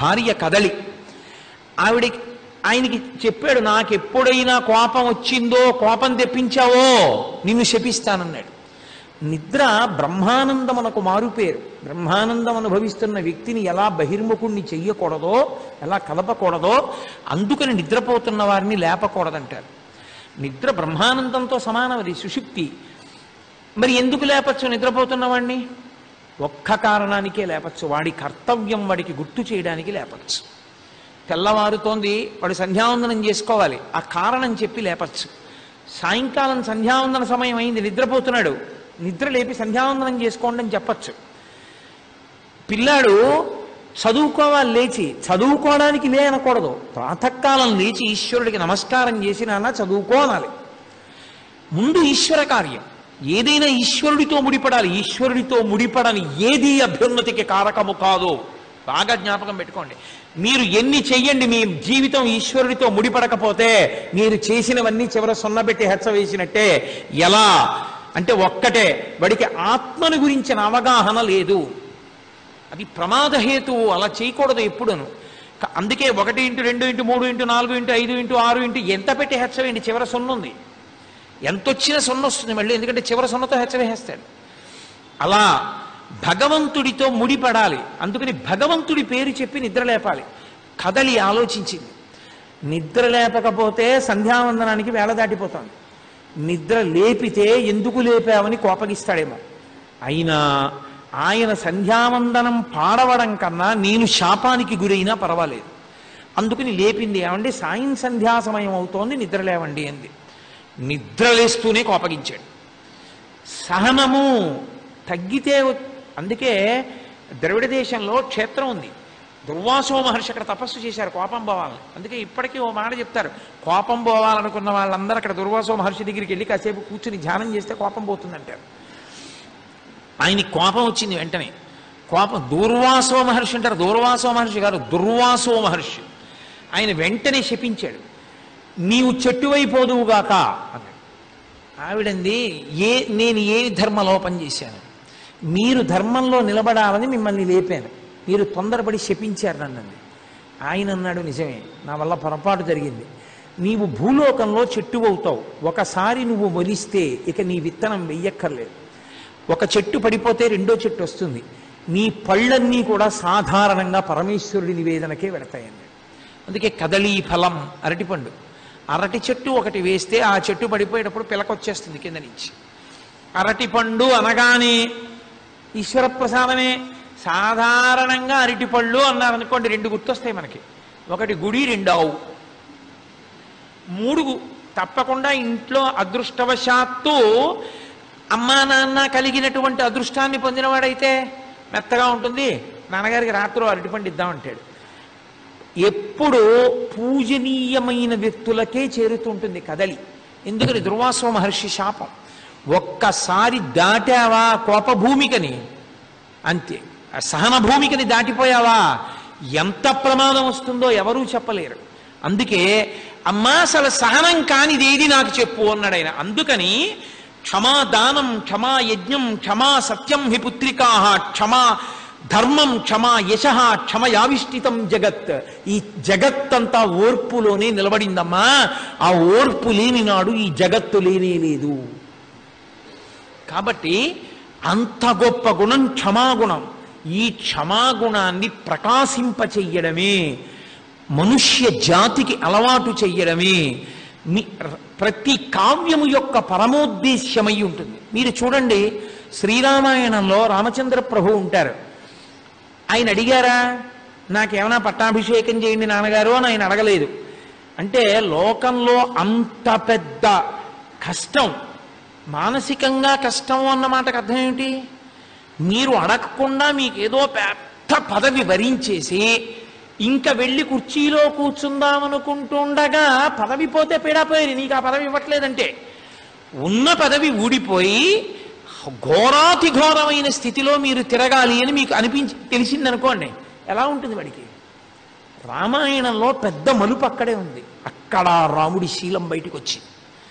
భార్య కదలి ఆవిడ ఆయనకి చెప్పాడు నాకు ఎప్పుడైనా కోపం వచ్చిందో కోపం తెప్పించావో నిన్ను శపిస్తానన్నాడు నిద్ర బ్రహ్మానందమునకు మారుపేరు బ్రహ్మానందం అనుభవిస్తున్న వ్యక్తిని ఎలా బహిర్ముఖుణ్ణి చెయ్యకూడదో ఎలా కలపకూడదో అందుకని నిద్రపోతున్న వారిని లేపకూడదంటారు నిద్ర బ్రహ్మానందంతో సమానం అది సుషుప్తి మరి ఎందుకు లేపచ్చు నిద్రపోతున్న వాడిని ఒక్క కారణానికే లేపచ్చు వాడి కర్తవ్యం వాడికి గుర్తు చేయడానికి లేపచ్చు తెల్లవారుతోంది వాడు సంధ్యావందనం చేసుకోవాలి ఆ కారణం చెప్పి లేపచ్చు సాయంకాలం సంధ్యావందన సమయం అయింది నిద్రపోతున్నాడు నిద్ర లేపి సంధ్యావందనం చేసుకోండి అని చెప్పచ్చు పిల్లాడు చదువుకోవాలి లేచి చదువుకోవడానికి లే అనకూడదు ప్రాతకాలం లేచి ఈశ్వరుడికి నమస్కారం చేసి నాన్న చదువుకోనాలి ముందు ఈశ్వర కార్యం ఏదైనా ఈశ్వరుడితో ముడిపడాలి ఈశ్వరుడితో ముడిపడని ఏది అభ్యున్నతికి కారకము కాదు బాగా జ్ఞాపకం పెట్టుకోండి మీరు ఎన్ని చెయ్యండి మీ జీవితం ఈశ్వరుడితో ముడిపడకపోతే మీరు చేసినవన్నీ చివర సున్నబెట్టి హెచ్చ వేసినట్టే ఎలా అంటే ఒక్కటే వాడికి ఆత్మను గురించిన అవగాహన లేదు అది ప్రమాదహేతువు అలా చేయకూడదు ఎప్పుడును క- అందుకే ఒకటి ఇంటూ రెండు ఇంటూ మూడు ఇంటూ నాలుగు ఇంటూ ఐదు ఇంటూ ఆరు ఇంటూ ఎంత పెట్టి హెచ్చవేయండి చివర సున్న ఉంది ఎంత వచ్చినా సున్న వస్తుంది మళ్ళీ ఎందుకంటే చివర సున్నతో హెచ్చవేసేస్తాడు అలా భగవంతుడితో ముడిపడాలి అందుకని భగవంతుడి పేరు చెప్పి నిద్ర లేపాలి కదలి ఆలోచించింది నిద్ర లేపకపోతే సంధ్యావందనానికి వేళ దాటిపోతుంది నిద్ర లేపితే ఎందుకు లేపావని కోపగిస్తాడేమో అయినా ఆయన సంధ్యావందనం పాడవడం కన్నా నేను శాపానికి గురైనా పర్వాలేదు అందుకని లేపింది ఏమండి సాయం సంధ్యా సమయం అవుతోంది నిద్ర లేవండి అంది నిద్రలేస్తూనే కోపగించాడు సహనము తగ్గితే వ- అందుకే ద్రవిడ దేశంలో క్షేత్రం ఉంది దుర్వాసో మహర్షి అక్కడ తపస్సు చేశారు కోపం పోవాలని అందుకే ఇప్పటికీ ఓ మాట చెప్తారు కోపం పోవాలనుకున్న వాళ్ళందరూ అక్కడ దుర్వాసో మహర్షి దగ్గరికి వెళ్ళి కాసేపు కూర్చుని ధ్యానం చేస్తే కోపం పోతుందంటారు ఆయనకి కోపం వచ్చింది వెంటనే కోపం దూర్వాసో మహర్షి అంటారు దూర్వాసో మహర్షి గారు దుర్వాసో మహర్షి ఆయన వెంటనే శపించాడు నీవు చెట్టువైపోదువుగాక అన్నాడు ఆవిడంది ఏ నేను ఏ ధర్మలోపం చేశాను మీరు ధర్మంలో నిలబడాలని మిమ్మల్ని లేపాను మీరు తొందరపడి శపించారు నన్నంది ఆయన అన్నాడు నిజమే నా వల్ల పొరపాటు జరిగింది నీవు భూలోకంలో చెట్టు అవుతావు ఒకసారి నువ్వు మొలిస్తే ఇక నీ విత్తనం వెయ్యక్కర్లేదు ఒక చెట్టు పడిపోతే రెండో చెట్టు వస్తుంది నీ పళ్ళన్నీ కూడా సాధారణంగా పరమేశ్వరుడి నివేదనకే వెడతాయండి అందుకే కదళీ ఫలం అరటిపండు అరటి చెట్టు ఒకటి వేస్తే ఆ చెట్టు పడిపోయేటప్పుడు పిలకొచ్చేస్తుంది కింద నుంచి అరటిపండు అనగానే ఈశ్వర ప్రసాదమే సాధారణంగా అరటిపళ్ళు అన్నారనుకోండి రెండు గుర్తొస్తాయి మనకి ఒకటి గుడి రెండు ఆవు మూడు తప్పకుండా ఇంట్లో అదృష్టవశాత్తు అమ్మా నాన్న కలిగినటువంటి అదృష్టాన్ని పొందినవాడైతే మెత్తగా ఉంటుంది నాన్నగారికి రాత్రి అరటిపండు ఇద్దామంటాడు ఎప్పుడు పూజనీయమైన వ్యక్తులకే చేరుతుంటుంది కదలి ఎందుకని దుర్వాసో మహర్షి శాపం ఒక్కసారి దాటావా కోపభూమికని అంతే ఆ సహన భూమికని దాటిపోయావా ఎంత ప్రమాదం వస్తుందో ఎవరూ చెప్పలేరు అందుకే అమ్మా అసలు సహనం కానిదేది నాకు చెప్పు అన్నాడు ఆయన అందుకని క్షమా దానం క్షమా యజ్ఞం క్షమా సత్యం హి పుత్రికా క్షమా ధర్మం క్షమా యశ క్షమయావిష్టితం జగత్ ఈ జగత్తంతా ఓర్పులోనే నిలబడిందమ్మా ఆ ఓర్పు లేని నాడు ఈ జగత్తు లేనే లేదు కాబట్టి అంత గొప్ప గుణం క్షమాగుణం ఈ క్షమాగుణాన్ని ప్రకాశింపచెయ్యడమే మనుష్య జాతికి అలవాటు చెయ్యడమే మీ ర- ప్రతి కావ్యము యొక్క పరమోద్దేశ్యమై ఉంటుంది మీరు చూడండి శ్రీరామాయణంలో రామచంద్ర ప్రభు ఉంటారు ఆయన అడిగారా నాకేమైనా పట్టాభిషేకం చేయండి నాన్నగారు అని ఆయన అడగలేదు అంటే లోకంలో అంత పెద్ద కష్టం మానసికంగా కష్టం అన్న మాటకు అర్థం ఏమిటి మీరు అడగకుండా మీకు ఏదో పెద్ద పదవి వరించేసి ఇంకా వెళ్ళి కుర్చీలో కూర్చుందామనుకుంటుండగా పదవి పోతే పీడాపోయేది నీకు ఆ పదవి ఇవ్వట్లేదంటే ఉన్న పదవి ఊడిపోయి ఘోరాతి ఘోరమైన స్థితిలో మీరు తిరగాలి అని మీకు అనిపించి తెలిసిందనుకోండి ఎలా ఉంటుంది వాడికి రామాయణంలో పెద్ద మలుపు అక్కడే ఉంది అక్కడ రాముడి శీలం బయటికి వచ్చింది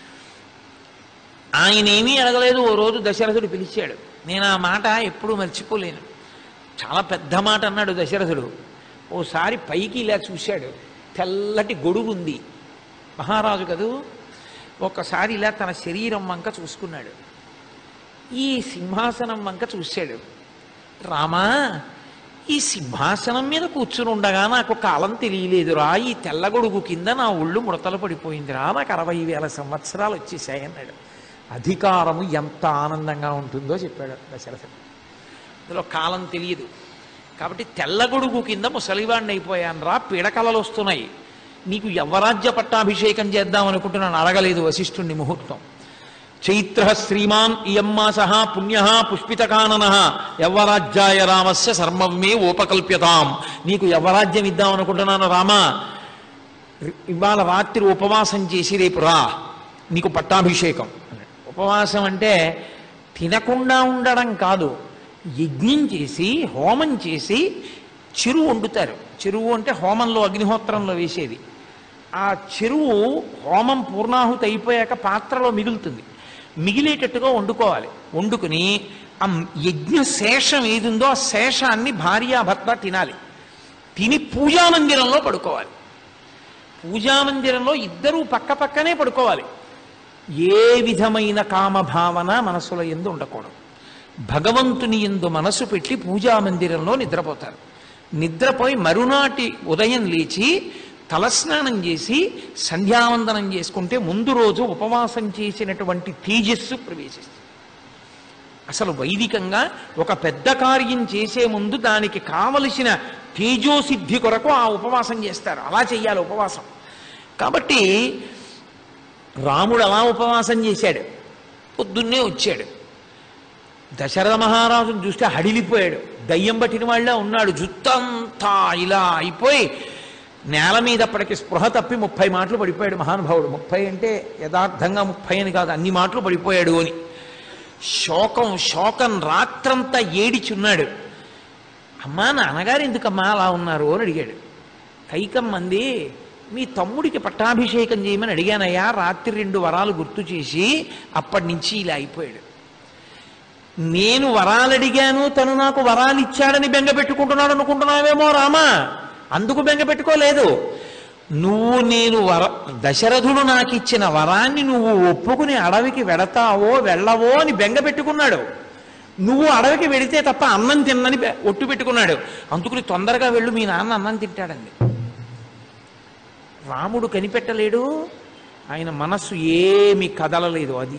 ఆయన ఏమీ అడగలేదు ఓ రోజు దశరథుడు పిలిచాడు నేను ఆ మాట ఎప్పుడూ మర్చిపోలేను చాలా పెద్ద మాట అన్నాడు దశరథుడు ఓసారి పైకి ఇలా చూశాడు తెల్లటి గొడుగు ఉంది మహారాజు కదూ ఒక్కసారి ఇలా తన శరీరం వంక చూసుకున్నాడు ఈ సింహాసనం వంక చూశాడు రామా ఈ సింహాసనం మీద కూర్చుని ఉండగా నాకు కాలం తెలియలేదురా ఈ తెల్లగొడుగు కింద నా ఒళ్ళు ముడతలు పడిపోయిందిరా నాకు అరవై వేల సంవత్సరాలు వచ్చేసాయి అన్నాడు అధికారము ఎంత ఆనందంగా ఉంటుందో చెప్పాడు దశరథుడు అందులో కాలం తెలియదు కాబట్టి తెల్లగొడుగు కింద ముసలివాడిని అయిపోయాను రా పీడకలలు వస్తున్నాయి నీకు యవరాజ్య పట్టాభిషేకం చేద్దాం అనుకుంటున్నాను అడగలేదు వశిష్ఠుణ్ణి ముహూర్తం చైత్ర శ్రీమాన్ ఇయమ్మాస పుణ్య పుష్పితకానన యవ్వరాజ్యాయ రామస్య సర్వమే ఉపకల్ప్యతాం నీకు యవ్వరాజ్యం ఇద్దాం అనుకుంటున్నాను రామా ఇవాళ రాత్రి ఉపవాసం చేసి రేపు రా నీకు పట్టాభిషేకం అన్నాడు. ఉపవాసం అంటే తినకుండా ఉండడం కాదు యజ్ఞం చేసి హోమం చేసి చెరువు వండుతారు చెరువు అంటే హోమంలో అగ్నిహోత్రంలో వేసేది ఆ చెరువు హోమం పూర్ణాహుతి అయిపోయాక పాత్రలో మిగులుతుంది మిగిలేటట్టుగా వండుకోవాలి వండుకుని ఆ యజ్ఞ శేషం ఏది ఉందో ఆ శేషాన్ని భార్యాభర్త తినాలి తిని పూజామందిరంలో పడుకోవాలి పూజామందిరంలో ఇద్దరూ పక్క పక్కనే పడుకోవాలి ఏ విధమైన కామభావన మనసులో ఎందు ఉండకూడదు భగవంతుని ఎందు మనసు పెట్టి పూజామందిరంలో నిద్రపోతారు నిద్రపోయి మరునాటి ఉదయం లేచి తలస్నానం చేసి సంధ్యావందనం చేసుకుంటే ముందు రోజు ఉపవాసం చేసినటువంటి తేజస్సు ప్రవేశిస్తుంది అసలు వైదికంగా ఒక పెద్ద కార్యం చేసే ముందు దానికి కావలసిన తేజోసిద్ధి కొరకు ఆ ఉపవాసం చేస్తారు అలా చెయ్యాలి ఉపవాసం కాబట్టి రాముడు అలా ఉపవాసం చేశాడు పొద్దున్నే వచ్చాడు దశరథ మహారాజును చూస్తే హడిలిపోయాడు దయ్యం పట్టిన వాళ్ళ ఉన్నాడు జుత్తంతా ఇలా అయిపోయి నేల మీద అప్పటికి స్పృహ తప్పి ముప్పై మాటలు పడిపోయాడు మహానుభావుడు ముప్పై అంటే యథార్థంగా ముప్పై అని కాదు అన్ని మాటలు పడిపోయాడు అని శోకం శోకం రాత్రంతా ఏడిచున్నాడు అమ్మా నాన్నగారు ఎందుకమ్మా అలా ఉన్నారు అని అడిగాడు కైకమ్మంది మీ తమ్ముడికి పట్టాభిషేకం చేయమని అడిగానయ్యా రాత్రి రెండు వరాలు గుర్తు చేసి అప్పటి నుంచి ఇలా అయిపోయాడు నేను వరాలు అడిగాను తను నాకు వరాలు ఇచ్చాడని బెంగ పెట్టుకుంటున్నాడు అనుకుంటున్నావేమో రామా అందుకు బెంగ పెట్టుకోలేదు నువ్వు నేను వర దశరథుడు నాకు ఇచ్చిన వరాన్ని నువ్వు ఒప్పుకుని అడవికి వెడతావో వెళ్ళవో అని బెంగ పెట్టుకున్నాడు నువ్వు అడవికి వెడితే తప్ప అన్నం తిన్నని బె- ఒట్టు పెట్టుకున్నాడు అందుకుని తొందరగా వెళ్ళు మీ నాన్న అన్నం తింటాడండి రాముడు కనిపెట్టలేడు ఆయన మనస్సు ఏమి కదలలేదు అది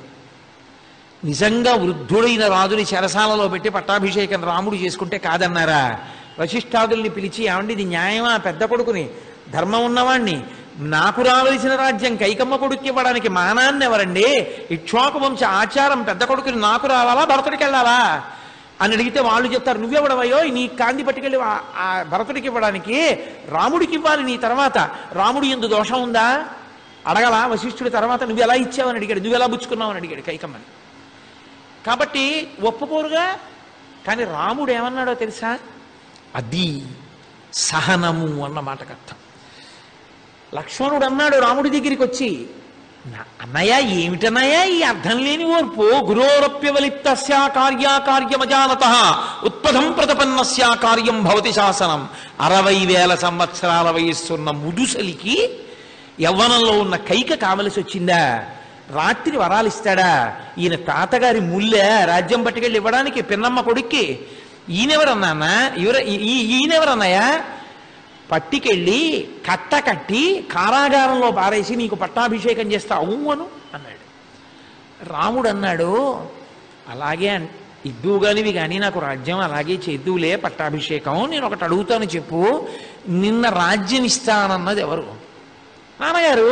నిజంగా వృద్ధుడైన రాజుని చెరసాలలో పెట్టి పట్టాభిషేకం రాముడు చేసుకుంటే కాదన్నారా వశిష్ఠాదుల్ని పిలిచి ఏమండి ఇది న్యాయమా పెద్ద కొడుకుని ధర్మం ఉన్నవాణ్ణి నాకు రావలసిన రాజ్యం కైకమ్మ కొడుకు ఇవ్వడానికి మానాన్ని ఎవరండి ఇక్ష్వాకు వంశ ఆచారం పెద్ద కొడుకుని నాకు రావాలా భరతుడికి వెళ్ళాలా అని అడిగితే వాళ్ళు చెప్తారు నువ్వెవడవయ్యో నీ కాంతి పట్టుకెళ్ళి ఆ- ఆ భరతుడికి ఇవ్వడానికి రాముడికి ఇవ్వాలి నీ తర్వాత రాముడు ఎందు దోషం ఉందా అడగలా వశిష్ఠుడి తర్వాత నువ్వు ఎలా ఇచ్చావని అడిగాడు నువ్వు ఎలా పుచ్చుకున్నావని అడిగాడు కైకమ్మని కాబట్టి ఒప్పుకోరుగా కానీ రాముడు ఏమన్నాడో తెలుసా అది సహనము అన్న మాటకు అర్థం లక్ష్మణుడు అన్నాడు రాముడి దగ్గరికి వచ్చి "నా- అన్నయ్య ఏమిటన్నయ్య ఈ అర్థం లేని ఓర్పు గురోరప్యవలిప్తస్యా కార్యాకార్యమజానత ఉత్పథం ప్రతపన్నస్యా కార్యం భవతి శాసనం అరవై వేల సంవత్సరాల వయస్సున్న ముదుసలికి యవ్వనంలో ఉన్న కైక కావలసి వచ్చిందా రాత్రి వరాలు ఇస్తాడా ఈయన తాతగారి ముల్లె రాజ్యం పట్టుకెళ్ళి ఇవ్వడానికి పిన్నమ్మ కొడుక్కి ఈయనెవరన్నా ఎవర ఈ- ఈయనెవరన్నాయా పట్టికెళ్ళి కట్ట కట్టి కారాగారంలో పారేసి నీకు పట్టాభిషేకం చేస్తా అను అన్నాడు రాముడు అన్నాడు అలాగే అన్- ఇద్దువుగానివి కానీ నాకు రాజ్యం అలాగే చేద్దువులే పట్టాభిషేకం నేను ఒకటి అడుగుతాను చెప్పు నిన్న రాజ్యం ఇస్తానన్నది ఎవరు నాన్నగారు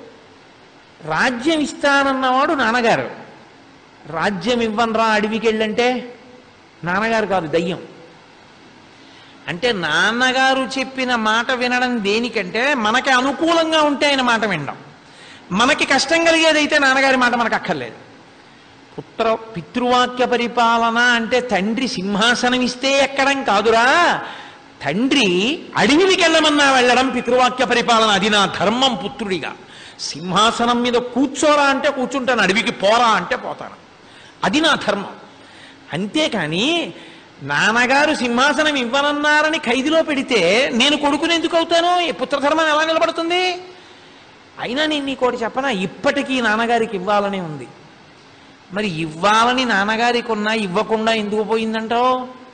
రాజ్యం ఇస్తానన్నవాడు నాన్నగారు రాజ్యం ఇవ్వనరా అడవికి వెళ్ళంటే నాన్నగారు కాదు దయ్యం అంటే నాన్నగారు చెప్పిన మాట వినడం దేనికంటే మనకి అనుకూలంగా ఉంటే ఆయన మాట వినడం మనకి కష్టం కలిగేదైతే నాన్నగారి మాట మనకు అక్కర్లేదు పుత్ర పితృవాక్య పరిపాలన అంటే తండ్రి సింహాసనం ఇస్తే ఎక్కడం కాదురా తండ్రి అడవికి వెళ్ళమన్నా వెళ్ళడం పితృవాక్య పరిపాలన అది నా ధర్మం పుత్రుడిగా సింహాసనం మీద కూర్చోరా అంటే కూర్చుంటాను అడవికి పోరా అంటే పోతాను అది నా ధర్మం అంతేకాని నాన్నగారు సింహాసనం ఇవ్వనన్నారని ఖైదులో పెడితే నేను కొడుకుని ఎందుకు అవుతాను ఈ పుత్రధర్మం ఎలా నిలబడుతుంది అయినా నేను నీకోటి చెప్పనా ఇప్పటికీ నాన్నగారికి ఇవ్వాలని ఉంది మరి ఇవ్వాలని నాన్నగారికి ఉన్నా ఇవ్వకుండా ఎందుకు పోయిందంటావు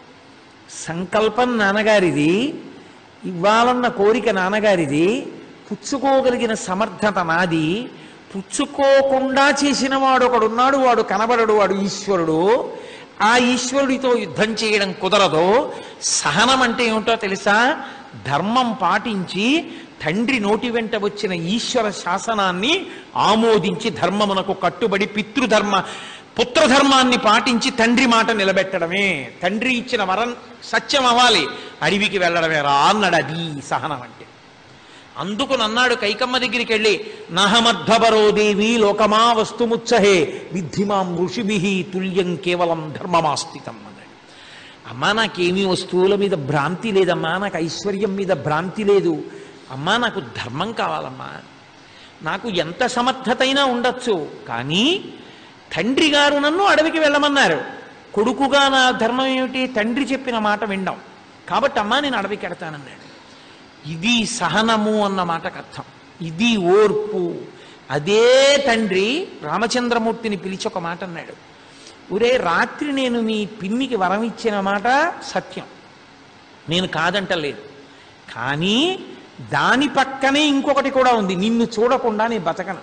సంకల్పం నాన్నగారిది ఇవ్వాలన్న కోరిక నాన్నగారిది పుచ్చుకోగలిగిన సమర్థత నాది పుచ్చుకోకుండా చేసిన వాడు ఒకడున్నాడు వాడు కనబడడు వాడు ఈశ్వరుడు ఆ ఈశ్వరుడితో యుద్ధం చేయడం కుదరదు సహనం అంటే ఏమిటో తెలుసా ధర్మం పాటించి తండ్రి నోటి వెంట వచ్చిన ఈశ్వర శాసనాన్ని ఆమోదించి ధర్మమునకు కట్టుబడి పితృధర్మ పుత్రధర్మాన్ని పాటించి తండ్రి మాట నిలబెట్టడమే తండ్రి ఇచ్చిన వరం సత్యం అవ్వాలి అడవికి వెళ్ళడమే రా అన్నాడు అది సహనం అంటే అందుకు నన్నాడు కైకమ్మ దగ్గరికి వెళ్ళి నహమధ్వరో దేవి లోకమా వస్తుముచ్చహే విద్ధిమాం ఋషిభి తుల్యం కేవలం ధర్మమాస్థితం అన్నాడు అమ్మా నాకేమీ వస్తువుల మీద భ్రాంతి లేదమ్మా నాకు ఐశ్వర్యం మీద భ్రాంతి లేదు అమ్మా నాకు ధర్మం కావాలమ్మా నాకు ఎంత సమర్థతైనా ఉండొచ్చు కానీ తండ్రి గారు నన్ను అడవికి వెళ్ళమన్నారు కొడుకుగా నా ధర్మం ఏమిటి తండ్రి చెప్పిన మాట వినడం కాబట్టి అమ్మా నేను అడవికి వెడతానన్నాడు ఇది సహనము అన్న మాటకు అర్థం ఇది ఓర్పు అదే తండ్రి రామచంద్రమూర్తిని పిలిచి ఒక మాట అన్నాడు ఒరే రాత్రి నేను మీ పిన్నికి వరం ఇచ్చిన మాట సత్యం నేను కాదంటలేదు కానీ దాని పక్కనే ఇంకొకటి కూడా ఉంది నిన్ను చూడకుండా నేను బతకను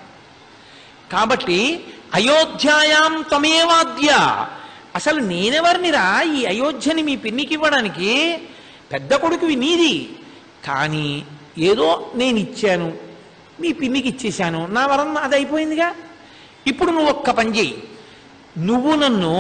కాబట్టి అయోధ్యాయాం తమేవాద్య అసలు నేనెవరినిరా ఈ అయోధ్యని మీ పిన్నికి ఇవ్వడానికి పెద్ద కొడుకువి నీది కానీ ఏదో నేను ఇచ్చాను మీ పిన్నికి ఇచ్చేశాను నా వరం అది అయిపోయిందిగా ఇప్పుడు నువ్వు ఒక్క పని చేయి నువ్వు నన్ను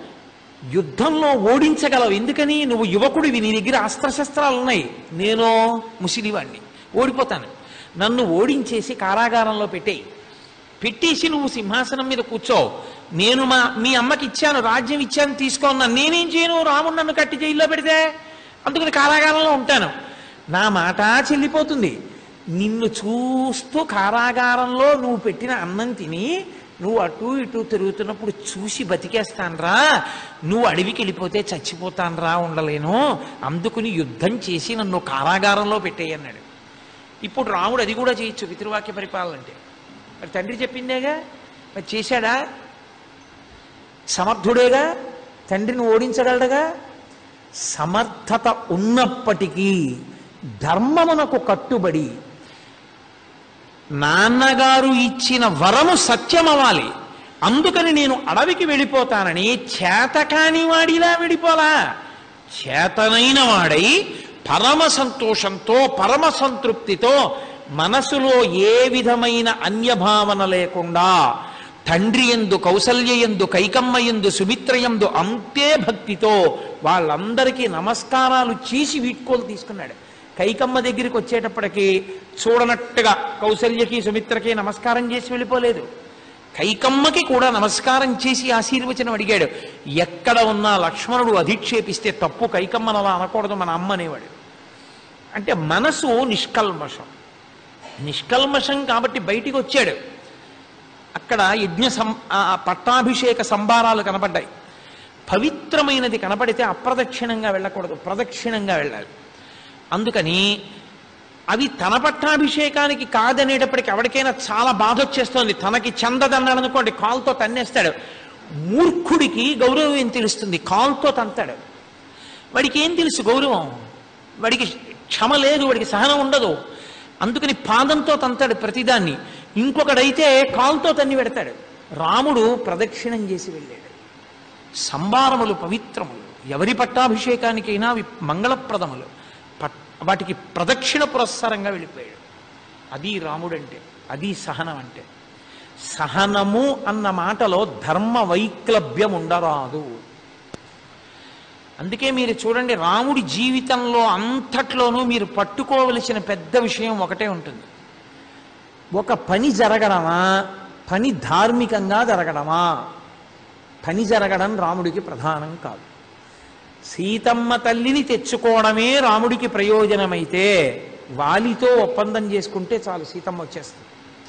యుద్ధంలో ఓడించగలవు ఎందుకని నువ్వు యువకుడివి నీ దగ్గర అస్త్రశస్త్రాలు ఉన్నాయి నేను ముసిలివాణ్ణి ఓడిపోతాను నన్ను ఓడించేసి కారాగారంలో పెట్టేయి పెట్టేసి నువ్వు సింహాసనం మీద కూర్చో నేను మా మీ అమ్మకి ఇచ్చాను రాజ్యం ఇచ్చాను తీసుకోన్నా నేనేం చేయను రాముడు నన్ను కట్టి జైల్లో పెడితే అందుకని కారాగారంలో ఉంటాను నా మాట చెల్లిపోతుంది నిన్ను చూస్తూ కారాగారంలో నువ్వు పెట్టిన అన్నం తిని నువ్వు అటు ఇటు తిరుగుతున్నప్పుడు చూసి బతికేస్తాన్రా నువ్వు అడవికి వెళ్ళిపోతే చచ్చిపోతాన్రా ఉండలేను అందుకుని యుద్ధం చేసి నన్ను కారాగారంలో పెట్టేయన్నాడు ఇప్పుడు రాముడు అది కూడా చేయొచ్చు పితృవాక్య పరిపాలన అంటే మరి తండ్రి చెప్పిందేగా మరి చేశాడా సమర్థుడేగా తండ్రిని ఓడించగలడుగా సమర్థత ఉన్నప్పటికీ ధర్మమునకు కట్టుబడి నాన్నగారు ఇచ్చిన వరము సత్యమవ్వాలి అందుకని నేను అడవికి వెళ్ళిపోతానని చేతకాని వాడిలా వెళ్ళిపోలా చేతనైన వాడై పరమ సంతోషంతో పరమ సంతృప్తితో మనసులో ఏ విధమైన అన్యభావన లేకుండా తండ్రి ఎందు కౌసల్య ఎందు కైకమ్మ ఎందు సుమిత్ర ఎందు అంతే భక్తితో వాళ్ళందరికీ నమస్కారాలు చేసి వీడ్కోలు తీసుకున్నాడు కైకమ్మ దగ్గరికి వచ్చేటప్పటికి చూడనట్టుగా కౌసల్యకి సుమిత్రకి నమస్కారం చేసి వెళ్ళిపోలేదు కైకమ్మకి కూడా నమస్కారం చేసి ఆశీర్వచనం అడిగాడు ఎక్కడ ఉన్నా లక్ష్మణుడు అధిక్షేపిస్తే తప్పు కైకమ్మను అలా అనకూడదు మన అమ్మ అనేవాడు అంటే మనసు నిష్కల్మషం నిష్కల్మషం కాబట్టి బయటికి వచ్చాడు అక్కడ యజ్ఞ సం ఆ పట్టాభిషేక సంబారాలు కనపడ్డాయి పవిత్రమైనది కనపడితే అప్రదక్షిణంగా వెళ్ళకూడదు ప్రదక్షిణంగా వెళ్ళాలి అందుకని అవి తన పట్టాభిషేకానికి కాదనేటప్పటికి ఎవరికైనా చాలా బాధ వచ్చేస్తోంది తనకి చందదన్నాడు అనుకోండి కాలుతో తన్నేస్తాడు మూర్ఖుడికి గౌరవం ఏం తెలుస్తుంది కాలుతో తంతాడు వాడికి ఏం తెలుసు గౌరవం వాడికి క్షమ లేదు వాడికి సహనం ఉండదు అందుకని పాదంతో తంతాడు ప్రతిదాన్ని ఇంకొకడైతే కాలుతో తన్ని పెడతాడు రాముడు ప్రదక్షిణం చేసి వెళ్ళాడు సంబారములు పవిత్రములు ఎవరి పట్టాభిషేకానికైనా అవి మంగళప్రదములు పట్- వాటికి ప్రదక్షిణ పురస్సరంగా వెళ్ళిపోయాడు అది రాముడంటే అది సహనం అంటే సహనము అన్న మాటలో ధర్మ వైక్లభ్యం ఉండరాదు అందుకే మీరు చూడండి రాముడి జీవితంలో అంతట్లోనూ మీరు పట్టుకోవలసిన పెద్ద విషయం ఒకటే ఉంటుంది ఒక పని జరగడమా పని ధార్మికంగా జరగడమా పని జరగడం రాముడికి ప్రధానం కాదు సీతమ్మ తల్లిని తెచ్చుకోవడమే రాముడికి ప్రయోజనమైతే వాలితో ఒప్పందం చేసుకుంటే చాలు సీతమ్మ వచ్చేస్తుంది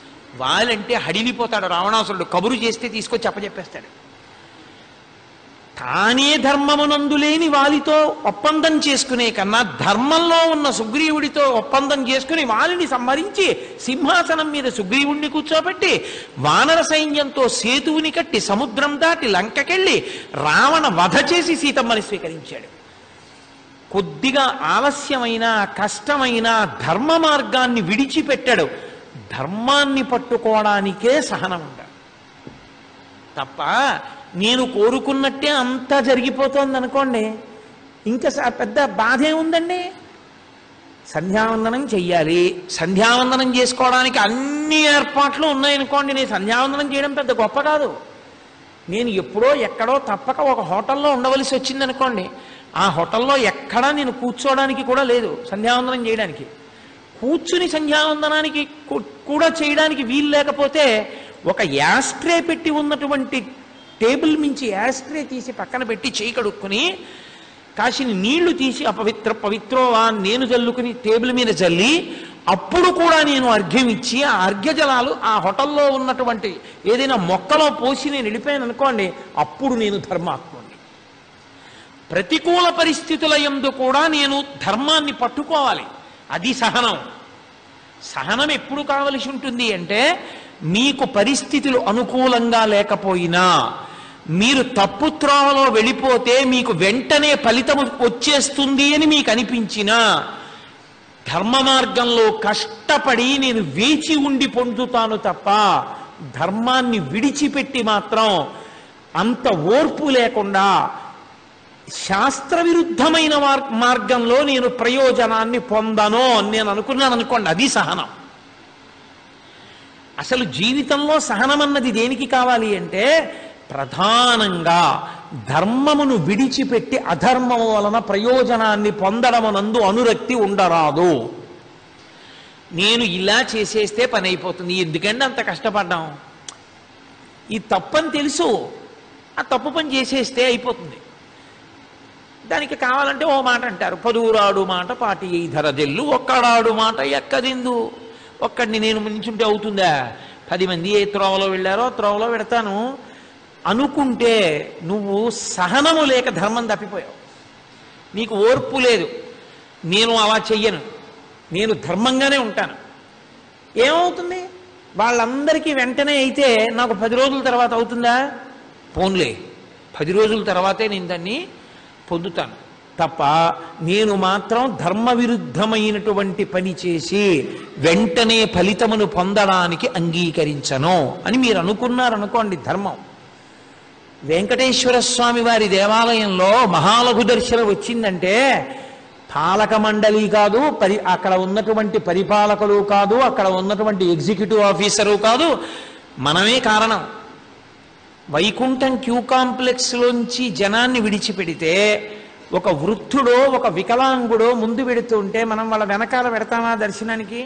వాలంటే హడిలిపోతాడు రావణాసురుడు కబురు చేస్తే తీసుకొచ్చి అప్పచెప్పేస్తాడు తానే ధర్మమునందు లేని వాలితో ఒప్పందం చేసుకునే కన్నా ధర్మంలో ఉన్న సుగ్రీవుడితో ఒప్పందం చేసుకుని వాలిని సంహరించి సింహాసనం మీద సుగ్రీవుణ్ణి కూర్చోబెట్టి వానర సైన్యంతో సేతువుని కట్టి సముద్రం దాటి లంకకెళ్ళి రావణ వధ చేసి సీతమ్మని స్వీకరించాడు కొద్దిగా ఆలస్యమైన కష్టమైన ధర్మ మార్గాన్ని విడిచిపెట్టాడు ధర్మాన్ని పట్టుకోవడానికే సహనం ఉండాలి తప్ప నేను కోరుకున్నట్టే అంతా జరిగిపోతోంది అనుకోండి ఇంకా స- పెద్ద బాధ ఏముందండి సంధ్యావందనం చెయ్యాలి సంధ్యావందనం చేసుకోవడానికి అన్ని ఏర్పాట్లు ఉన్నాయనుకోండి నేను సంధ్యావందనం చేయడం పెద్ద గొప్ప కాదు నేను ఎప్పుడో ఎక్కడో తప్పక ఒక హోటల్లో ఉండవలసి వచ్చిందనుకోండి ఆ హోటల్లో ఎక్కడా నేను కూర్చోవడానికి కూడా లేదు సంధ్యావందనం చేయడానికి కూర్చుని సంధ్యావందనానికి కూ- కూడా చేయడానికి వీలు లేకపోతే ఒక యాస్ట్రే పెట్టి ఉన్నటువంటి టేబుల్ మించి యాస్ట్రే తీసి పక్కన పెట్టి చేయి కడుక్కుని కాసిని నీళ్లు తీసి అపవిత్ర పవిత్రోవా నేను జల్లుకుని టేబుల్ మీద జల్లి అప్పుడు కూడా నేను అర్ఘ్యం ఇచ్చి ఆ అర్ఘ్య జలాలు ఆ హోటల్లో ఉన్నటువంటి ఏదైనా మొక్కలో పోసి నేను వెళ్ళిపోయాను అనుకోండి అప్పుడు నేను ధర్మాత్ముడిని ప్రతికూల పరిస్థితుల యందు కూడా నేను ధర్మాన్ని పట్టుకోవాలి అది సహనం సహనం ఎప్పుడు కావలసి ఉంటుంది అంటే మీకు పరిస్థితులు అనుకూలంగా లేకపోయినా మీరు తప్పు త్రోవలో వెళ్ళిపోతే మీకు వెంటనే ఫలితం వచ్చేస్తుంది అని మీకు అనిపించినా ధర్మ మార్గంలో కష్టపడి నేను వేచి ఉండి పొందుతాను తప్ప ధర్మాన్ని విడిచిపెట్టి మాత్రం అంత ఓర్పు లేకుండా శాస్త్ర విరుద్ధమైన మార్- మార్గంలో నేను ప్రయోజనాన్ని పొందను అని నేను అనుకున్నాను అనుకోండి అది సహనం అసలు జీవితంలో సహనం అన్నది దేనికి కావాలి అంటే ప్రధానంగా ధర్మమును విడిచిపెట్టి అధర్మము వలన ప్రయోజనాన్ని పొందడమనందు అనురక్తి ఉండరాదు నేను ఇలా చేసేస్తే పని అయిపోతుంది ఎందుకంటే అంత కష్టపడ్డాం ఈ తప్పని తెలుసు ఆ తప్పు పని చేసేస్తే అయిపోతుంది దానికి కావాలంటే ఓ మాట అంటారు పదువురాడు మాట పాటి ధరదెల్లు ఒక్కడాడు మాట ఎక్కదిందు ఒక్కడిని నేను మించుంటే అవుతుందా పది మంది ఏ త్రోవలో వెళ్ళారో ఆ త్రోవలో పెడతాను అనుకుంటే నువ్వు సహనము లేక ధర్మం తప్పిపోయావు నీకు ఓర్పు లేదు నేను అలా చెయ్యను నేను ధర్మంగానే ఉంటాను ఏమవుతుంది వాళ్ళందరికీ వెంటనే అయితే నాకు పది రోజుల తర్వాత అవుతుందా పోన్లే పది రోజుల తర్వాతే నేను దాన్ని పొందుతాను తప్ప నేను మాత్రం ధర్మ విరుద్ధమైనటువంటి పని చేసి వెంటనే ఫలితమును పొందడానికి అంగీకరించను అని మీరు అనుకున్నారనుకోండి ధర్మం వెంకటేశ్వర స్వామి వారి దేవాలయంలో మహాలఘు దర్శనం వచ్చిందంటే పాలక మండలి కాదు పరి అక్కడ ఉన్నటువంటి పరిపాలకులు కాదు అక్కడ ఉన్నటువంటి ఎగ్జిక్యూటివ్ ఆఫీసరు కాదు మనమే కారణం వైకుంఠం క్యూ కాంప్లెక్స్లోంచి జనాన్ని విడిచిపెడితే ఒక వృద్ధుడో ఒక వికలాంగుడో ముందు పెడుతుంటే మనం వాళ్ళ వెనకాల పెడతామా దర్శనానికి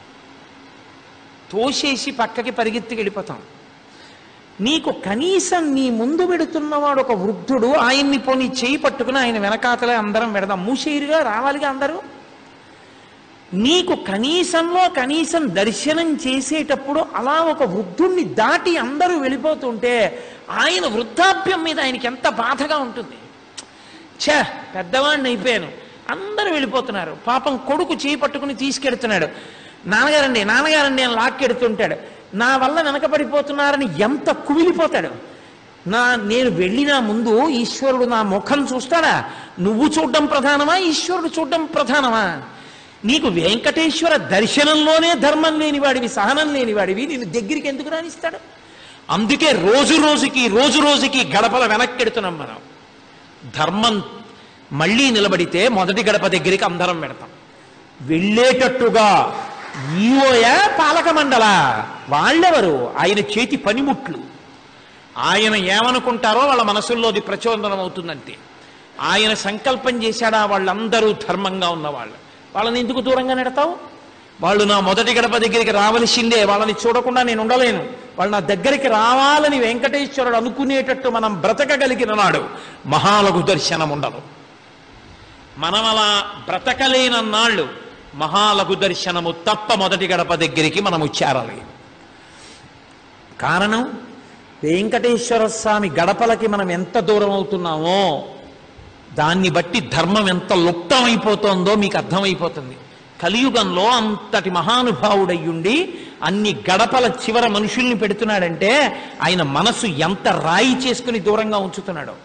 తోసేసి పక్కకి పరిగెత్తికి వెళ్ళిపోతాం నీకు కనీసం నీ ముందు పెడుతున్నవాడు ఒక వృద్ధుడు ఆయన్ని పోనీ చేయి పట్టుకుని ఆయన వెనకాతలే అందరం పెడదాం మూసేరుగా రావాలిగా అందరూ నీకు కనీసంలో కనీసం దర్శనం చేసేటప్పుడు అలా ఒక వృద్ధుణ్ణి దాటి అందరూ వెళ్ళిపోతుంటే ఆయన వృద్ధాప్యం మీద ఆయనకి ఎంత బాధగా ఉంటుంది ఛే పెద్దవాడిని అయిపోయాను అందరూ వెళ్ళిపోతున్నారు పాపం కొడుకు చేయి పట్టుకుని తీసుకెడుతున్నాడు నాన్నగారండి నాన్నగారండి అని లాక్కెడుతుంటాడు నా వల్ల వెనకబడిపోతున్నారని ఎంత కుమిలిపోతాడు నా నేను వెళ్ళినా ముందు ఈశ్వరుడు నా ముఖం చూస్తాడా నువ్వు చూడడం ప్రధానమా ఈశ్వరుడు చూడడం ప్రధానమా నీకు వెంకటేశ్వర దర్శనంలోనే ధర్మం లేనివాడివి సహనం లేనివాడివి నేను దగ్గరికి ఎందుకు రానిస్తాడు అందుకే రోజు రోజుకి రోజు రోజుకి గడపల వెనక్కెడుతున్నాం మనం ధర్మం మళ్ళీ నిలబడితే మొదటి గడప దగ్గరికి అందరం పెడతాం వెళ్ళేటట్టుగా ఈవోయా పాలక మండల వాళ్ళెవరు ఆయన చేతి పనిముట్లు ఆయన ఏమనుకుంటారో వాళ్ళ మనసుల్లో అది ప్రచోదనం అవుతుందంతే ఆయన సంకల్పం చేశాడా వాళ్ళందరూ ధర్మంగా ఉన్నవాళ్ళు వాళ్ళని ఎందుకు దూరంగా నెడతావు వాళ్ళు నా మొదటి గడప దగ్గరికి రావలసిందే వాళ్ళని చూడకుండా నేను ఉండలేను వాళ్ళు నా దగ్గరికి రావాలని వెంకటేశ్వరుడు అనుకునేటట్టు మనం బ్రతకగలిగిన నాడు మహాలఘు దర్శనం ఉండదు మనం అలా బ్రతకలేనన్నాళ్ళు మహాలఘు దర్శనము తప్ప మొదటి గడప దగ్గరికి మనము చేరాలి కారణం వెంకటేశ్వర స్వామి గడపలకి మనం ఎంత దూరం అవుతున్నామో దాన్ని బట్టి ధర్మం ఎంత లుప్తమైపోతోందో మీకు అర్థమైపోతుంది కలియుగంలో అంతటి మహానుభావుడయ్యుండి అన్ని గడపల చివర మనుషుల్ని పెడుతున్నాడంటే ఆయన మనసు ఎంత రాయి చేసుకుని దూరంగా ఉంచుతున్నాడో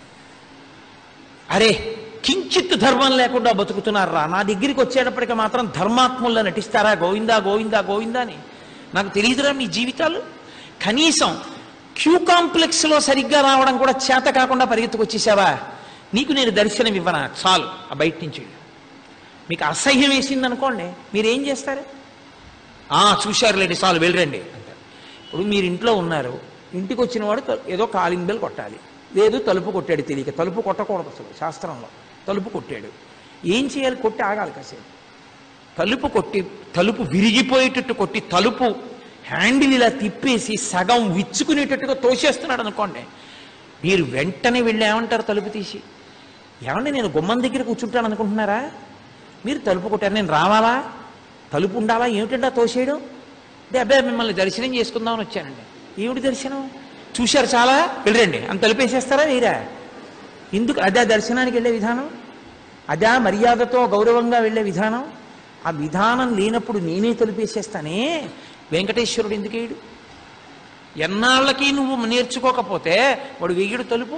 అరే కించిత్ ధర్మం లేకుండా బతుకుతున్నారా నా దగ్గరికి వచ్చేటప్పటికి మాత్రం ధర్మాత్ముల్లో నటిస్తారా గోవిందా గోవిందా గోవిందా అని నాకు తెలియదురా మీ జీవితాలు కనీసం క్యూ కాంప్లెక్స్లో సరిగ్గా రావడం కూడా చేత కాకుండా పరిగెత్తుకొచ్చేసావా నీకు నేను దర్శనం ఇవ్వనా చాలు ఆ బయట నుంచి వెళ్ళు. మీకు అసహ్యం వేసింది అనుకోండి మీరేం చేస్తారు ఆ చూశారులేండి చాలు వెళ్ళరండి అంటారు ఇప్పుడు మీరు ఇంట్లో ఉన్నారు ఇంటికి వచ్చిన వాడు త- ఏదో కాలింగ్ బెల్ కొట్టాలి లేదు తలుపు కొట్టాడు తెలియక తలుపు కొట్టకూడదు అసలు శాస్త్రంలో తలుపు కొట్టాడు ఏం చేయాలి కొట్టి ఆగాలి కాసేపు తలుపు కొట్టి తలుపు విరిగిపోయేటట్టు కొట్టి తలుపు హ్యాండిల్ ఇలా తిప్పేసి సగం విచ్చుకునేటట్టుగా తోసేస్తున్నాడు అనుకోండి మీరు వెంటనే వెళ్ళి ఏమంటారు తలుపు తీసి ఏమండి నేను గుమ్మం దగ్గర కూర్చుంటాను అనుకుంటున్నారా మీరు తలుపు కొట్టారు నేను రావాలా తలుపు ఉండాలా ఏమిటంటే తోసేయడం అంటే అబ్బాయి మిమ్మల్ని దర్శనం చేసుకుందామని వచ్చానండి ఏమిటి దర్శనం చూశారు చాలా వెళ్ళండి అని తలుపేసేస్తారా వీరా ఎందుకు అదే దర్శనానికి వెళ్ళే విధానం అదే మర్యాదతో గౌరవంగా వెళ్ళే విధానం ఆ విధానం లేనప్పుడు నేనే తలుపేసేస్తానే వెంకటేశ్వరుడు ఎందుకు వేయడు ఎన్నాళ్ళకి నువ్వు నేర్చుకోకపోతే వాడు వెయ్యడు తలుపు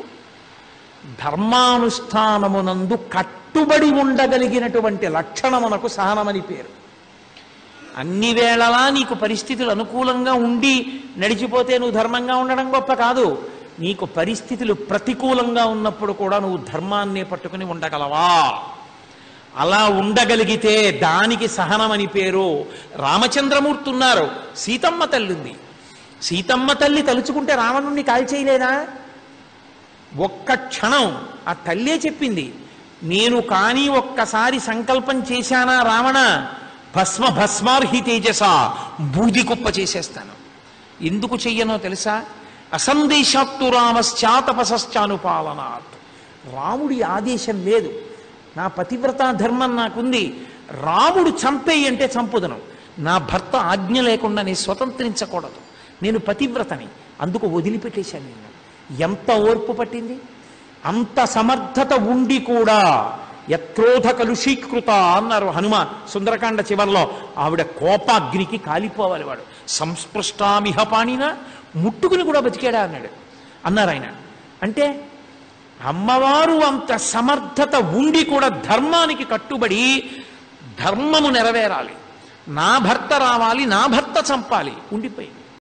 ధర్మానుష్ఠానమునందు కట్టుబడి ఉండగలిగినటువంటి లక్షణమునకు సహనమని పేరు అన్ని వేళలా నీకు పరిస్థితులు అనుకూలంగా ఉండి నడిచిపోతే నువ్వు ధర్మంగా ఉండడం గొప్ప కాదు నీకు పరిస్థితులు ప్రతికూలంగా ఉన్నప్పుడు కూడా నువ్వు ధర్మాన్నే పట్టుకుని ఉండగలవా అలా ఉండగలిగితే దానికి సహనమని పేరు రామచంద్రమూర్తి ఉన్నారు సీతమ్మ తల్లి ఉంది సీతమ్మ తల్లి తలుచుకుంటే రావణుణ్ణి కాల్చేయలేదా ఒక్క క్షణం ఆ తల్లే చెప్పింది నేను కానీ ఒక్కసారి సంకల్పం చేశానా రావణ భస్మ భస్మార్హి తేజస బూది కుప్ప చేసేస్తాను ఎందుకు చెయ్యనో తెలుసా అసందేశాత్తు రామశ్చాతపశ్చానుపాలనాత్ రాముడి ఆదేశం లేదు నా పతివ్రతా ధర్మం నాకుంది రాముడు చంపేయి అంటే చంపుదను నా భర్త ఆజ్ఞ లేకుండా నేను స్వతంత్రించకూడదు నేను పతివ్రతని అందుకు వదిలిపెట్టేశాను నేను ఎంత ఓర్పు పట్టింది అంత సమర్థత ఉండి కూడా యత్రోధ కలుషీకృత అన్నారు హనుమ సుందరకాండ చివర్లో ఆవిడ కోపాగ్నికి కాలిపోవాలి వాడు సంస్పృష్టామిహ పాణిన ముట్టుకుని కూడా బతికాడా అన్నాడు అన్నారు ఆయన అంటే అమ్మవారు అంత సమర్థత ఉండి కూడా ధర్మానికి కట్టుబడి ధర్మము నెరవేరాలి నా భర్త రావాలి నా భర్త చంపాలి ఉండిపోయింది